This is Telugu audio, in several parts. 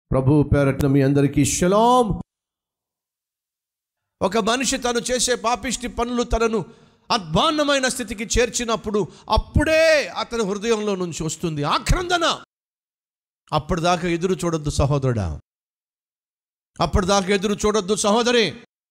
ప్రభు పేరట్న మీ అందరికీ షలాం ఒక మనిషి తను చేసే పాపిష్టి పనులు తనను అధ్వాన్నమైన స్థితికి చేర్చినప్పుడు అప్పుడే అతని హృదయంలో నుంచి వస్తుంది ఆక్రందన అప్పటిదాకా ఎదురు చూడొద్దు సహోదరుడా అప్పటిదాకా ఎదురు చూడొద్దు సహోదరి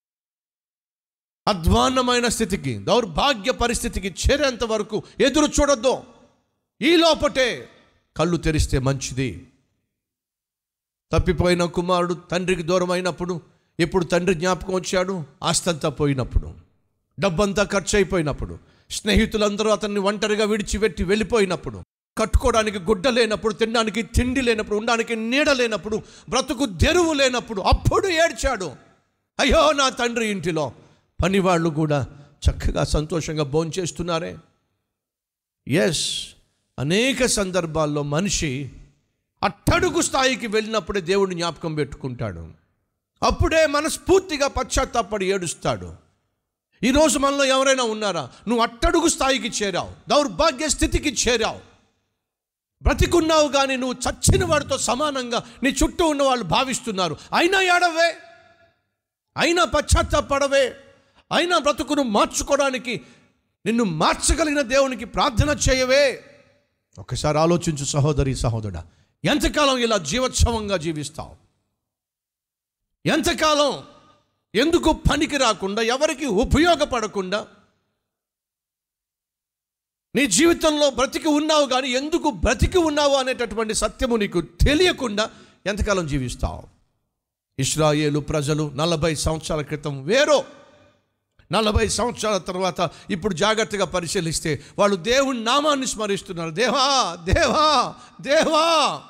అధ్వాన్నమైన స్థితికి దౌర్భాగ్య పరిస్థితికి చేరేంత వరకు ఎదురు చూడొద్దు ఈ లోపటే కళ్ళు తెరిస్తే మంచిది తప్పిపోయిన కుమారుడు తండ్రికి దూరం అయినప్పుడు ఎప్పుడు తండ్రి జ్ఞాపకం వచ్చాడు ఆస్తంతా పోయినప్పుడు డబ్బంతా ఖర్చు అయిపోయినప్పుడు స్నేహితులందరూ అతన్ని ఒంటరిగా విడిచిపెట్టి వెళ్ళిపోయినప్పుడు కట్టుకోవడానికి గుడ్డ లేనప్పుడు తినడానికి తిండి లేనప్పుడు ఉండడానికి నీడ లేనప్పుడు బ్రతుకు తెరువు లేనప్పుడు అప్పుడు ఏడ్చాడు అయ్యో నా తండ్రి ఇంటిలో పనివాళ్ళు కూడా చక్కగా సంతోషంగా భోంచేస్తున్నారే ఎస్ అనేక సందర్భాల్లో మనిషి అట్టడుగు స్థాయికి వెళ్ళినప్పుడే దేవుడిని జ్ఞాపకం పెట్టుకుంటాడు అప్పుడే మనస్ఫూర్తిగా పశ్చాత్తాపడి ఏడుస్తాడు ఈరోజు మనలో ఎవరైనా ఉన్నారా నువ్వు అట్టడుగు స్థాయికి చేరావు దౌర్భాగ్య స్థితికి చేరావు బ్రతికున్నావు కానీ నువ్వు చచ్చిన వాడితో సమానంగా నీ చుట్టూ ఉన్న వాళ్ళు భావిస్తున్నారు అయినా ఏడవే అయినా పశ్చాత్తాపడవే అయినా బ్రతుకును మార్చుకోవడానికి నిన్ను మార్చగలిగిన దేవునికి ప్రార్థన చేయవే ఒకసారి ఆలోచించు సహోదరి సహోదరుడా ఎంతకాలం ఇలా జీవోత్సవంగా జీవిస్తావు ఎంతకాలం ఎందుకు పనికి రాకుండా ఎవరికి ఉపయోగపడకుండా నీ జీవితంలో బ్రతికి ఉన్నావు కానీ ఎందుకు బ్రతికి ఉన్నావు అనేటటువంటి సత్యము నీకు తెలియకుండా ఎంతకాలం జీవిస్తావు ఇస్రాయేలు ప్రజలు నలభై సంవత్సరాల క్రితం వేరో నలభై సంవత్సరాల తర్వాత ఇప్పుడు జాగ్రత్తగా పరిశీలిస్తే వాళ్ళు దేవుని నామాన్ని స్మరిస్తున్నారు దేవా దేవా దేవా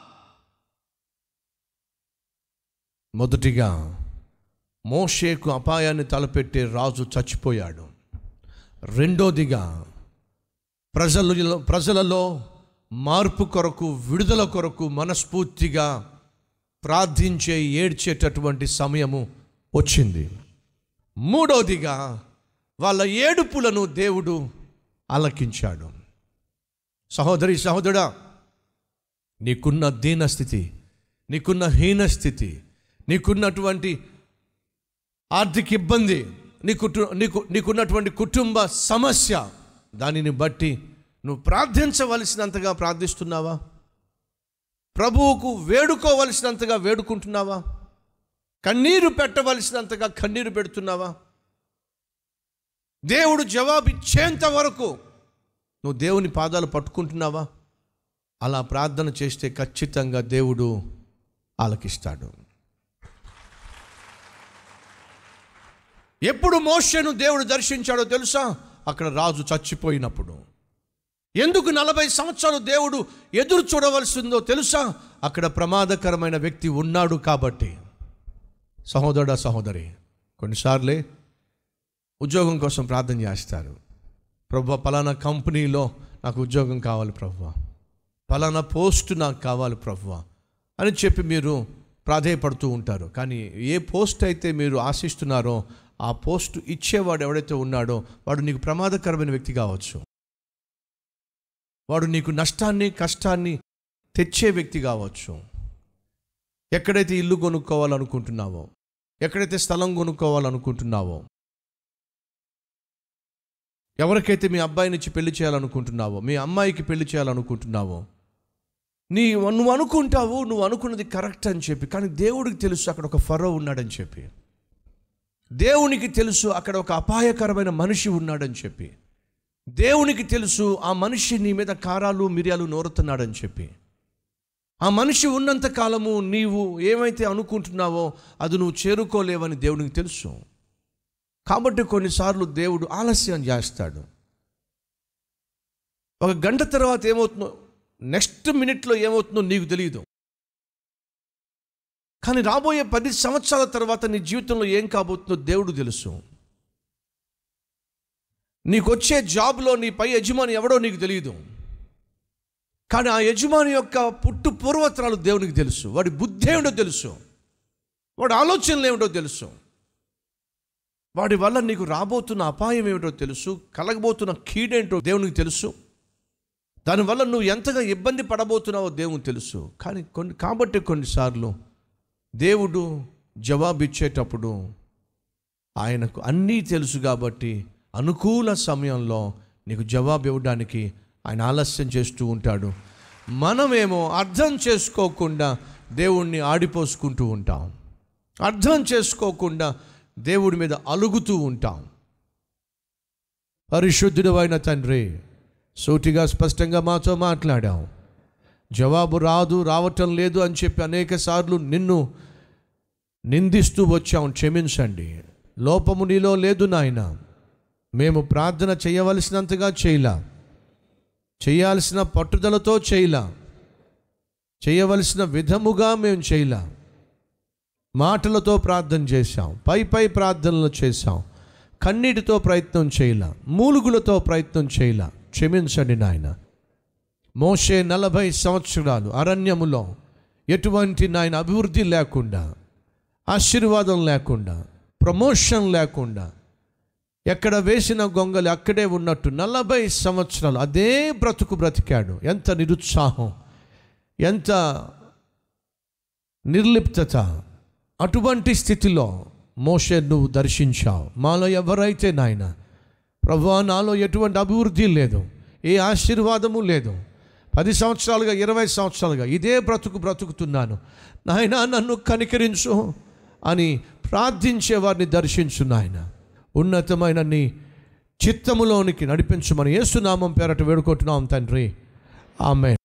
మొదటిగా మోషేకు అపాయాన్ని తలపెట్టే రాజు చచ్చిపోయాడు రెండోదిగా ప్రజలలో ప్రజలలో మార్పు కొరకు విడుదల కొరకు మనస్ఫూర్తిగా ప్రార్థించే ఏడ్చేటటువంటి సమయము వచ్చింది మూడోదిగా వాళ్ళ ఏడుపులను దేవుడు ఆలకించాడు సహోదరి సహోదరుడా నీకున్న దీనస్థితి నీకున్న హీనస్థితి నీకున్నటువంటి ఆర్థిక ఇబ్బంది నీకు నీకు నీకున్నటువంటి కుటుంబ సమస్య దానిని బట్టి నువ్వు ప్రార్థించవలసినంతగా ప్రార్థిస్తున్నావా ప్రభువుకు వేడుకోవలసినంతగా వేడుకుంటున్నావా కన్నీరు పెట్టవలసినంతగా కన్నీరు పెడుతున్నావా దేవుడు జవాబిచ్చేంత వరకు నువ్వు దేవుని పాదాలు పట్టుకుంటున్నావా అలా ప్రార్థన చేస్తే ఖచ్చితంగా దేవుడు ఆలకిస్తాడు ఎప్పుడు మోషను దేవుడు దర్శించాడో తెలుసా అక్కడ రాజు చచ్చిపోయినప్పుడు ఎందుకు నలభై సంవత్సరాలు దేవుడు ఎదురు చూడవలసిందో తెలుసా అక్కడ ప్రమాదకరమైన వ్యక్తి ఉన్నాడు కాబట్టి సహోదరుడా సహోదరి కొన్నిసార్లే ఉద్యోగం కోసం ప్రార్థన చేస్తారు ప్రభు పలానా కంపెనీలో నాకు ఉద్యోగం కావాలి ప్రభు పలానా పోస్ట్ నాకు కావాలి ప్రభు అని చెప్పి మీరు ప్రాధేయపడుతూ ఉంటారు కానీ ఏ పోస్ట్ అయితే మీరు ఆశిస్తున్నారో ఆ పోస్ట్ ఇచ్చేవాడు ఎవడైతే ఉన్నాడో వాడు నీకు ప్రమాదకరమైన వ్యక్తి కావచ్చు వాడు నీకు నష్టాన్ని కష్టాన్ని తెచ్చే వ్యక్తి కావచ్చు ఎక్కడైతే ఇల్లు కొనుక్కోవాలనుకుంటున్నావో ఎక్కడైతే స్థలం కొనుక్కోవాలనుకుంటున్నావో ఎవరికైతే మీ అబ్బాయినిచ్చి పెళ్లి చేయాలనుకుంటున్నావో మీ అమ్మాయికి పెళ్లి చేయాలనుకుంటున్నావో నీ నువ్వు అనుకుంటావు నువ్వు అనుకున్నది కరెక్ట్ అని చెప్పి కానీ దేవుడికి తెలుసు అక్కడ ఒక ఫరో ఉన్నాడని చెప్పి దేవునికి తెలుసు అక్కడ ఒక అపాయకరమైన మనిషి ఉన్నాడని చెప్పి దేవునికి తెలుసు ఆ మనిషి నీ మీద కారాలు మిరియాలు నోరుతున్నాడని చెప్పి ఆ మనిషి ఉన్నంత కాలము నీవు ఏమైతే అనుకుంటున్నావో అది నువ్వు చేరుకోలేవని దేవునికి తెలుసు కాబట్టి కొన్నిసార్లు దేవుడు ఆలస్యం చేస్తాడు ఒక గంట తర్వాత ఏమవుతుందో నెక్స్ట్ మినిట్లో ఏమవుతుందో నీకు తెలియదు కానీ రాబోయే పది సంవత్సరాల తర్వాత నీ జీవితంలో ఏం కాబోతుందో దేవుడు తెలుసు నీకు వచ్చే జాబ్లో నీ పై యజమాని ఎవడో నీకు తెలియదు కానీ ఆ యజమాని యొక్క పుట్టు పూర్వతరాలు దేవునికి తెలుసు వాడి బుద్ధి ఏమిటో తెలుసు వాడి ఆలోచనలు ఏమిటో తెలుసు వాడి వల్ల నీకు రాబోతున్న అపాయం ఏమిటో తెలుసు కలగబోతున్న కీడేంటో దేవునికి తెలుసు దానివల్ల నువ్వు ఎంతగా ఇబ్బంది పడబోతున్నావో దేవునికి తెలుసు కానీ కొన్ని కాబట్టి కొన్నిసార్లు దేవుడు జవాబిచ్చేటప్పుడు ఆయనకు అన్నీ తెలుసు కాబట్టి అనుకూల సమయంలో నీకు జవాబు ఇవ్వడానికి ఆయన ఆలస్యం చేస్తూ ఉంటాడు మనమేమో అర్థం చేసుకోకుండా దేవుణ్ణి ఆడిపోసుకుంటూ ఉంటాం అర్థం చేసుకోకుండా దేవుడి మీద అలుగుతూ ఉంటాం పరిశుద్ధుడు అయిన తండ్రి సూటిగా స్పష్టంగా మాతో మాట్లాడాం జవాబు రాదు రావటం లేదు అని చెప్పి అనేక సార్లు నిన్ను నిందిస్తూ వచ్చాం క్షమించండి లోపము నీలో లేదు నాయన మేము ప్రార్థన చేయవలసినంతగా చేయలా చేయాల్సిన పట్టుదలతో చేయలా చేయవలసిన విధముగా మేము చేయలా మాటలతో ప్రార్థన చేశాం పై పై ప్రార్థనలు చేశాం కన్నీటితో ప్రయత్నం చేయలా మూలుగులతో ప్రయత్నం చేయలా క్షమించండి నాయన మోషే నలభై సంవత్సరాలు అరణ్యములో ఎటువంటి నాయన అభివృద్ధి లేకుండా ఆశీర్వాదం లేకుండా ప్రమోషన్ లేకుండా ఎక్కడ వేసిన గొంగలి అక్కడే ఉన్నట్టు నలభై సంవత్సరాలు అదే బ్రతుకు బ్రతికాడు ఎంత నిరుత్సాహం ఎంత నిర్లిప్తత అటువంటి స్థితిలో మోషే నువ్వు దర్శించావు మాలో ఎవరైతే నాయన ప్రభు నాలో ఎటువంటి అభివృద్ధి లేదు ఏ ఆశీర్వాదము లేదు పది సంవత్సరాలుగా ఇరవై సంవత్సరాలుగా ఇదే బ్రతుకు బ్రతుకుతున్నాను నాయన నన్ను కనికరించు అని ప్రార్థించే వారిని దర్శించు నాయన ఉన్నతమైన నీ చిత్తములోనికి నడిపించమని యేసునామం పేరట వేడుకుంటున్నాం తండ్రి ఆమె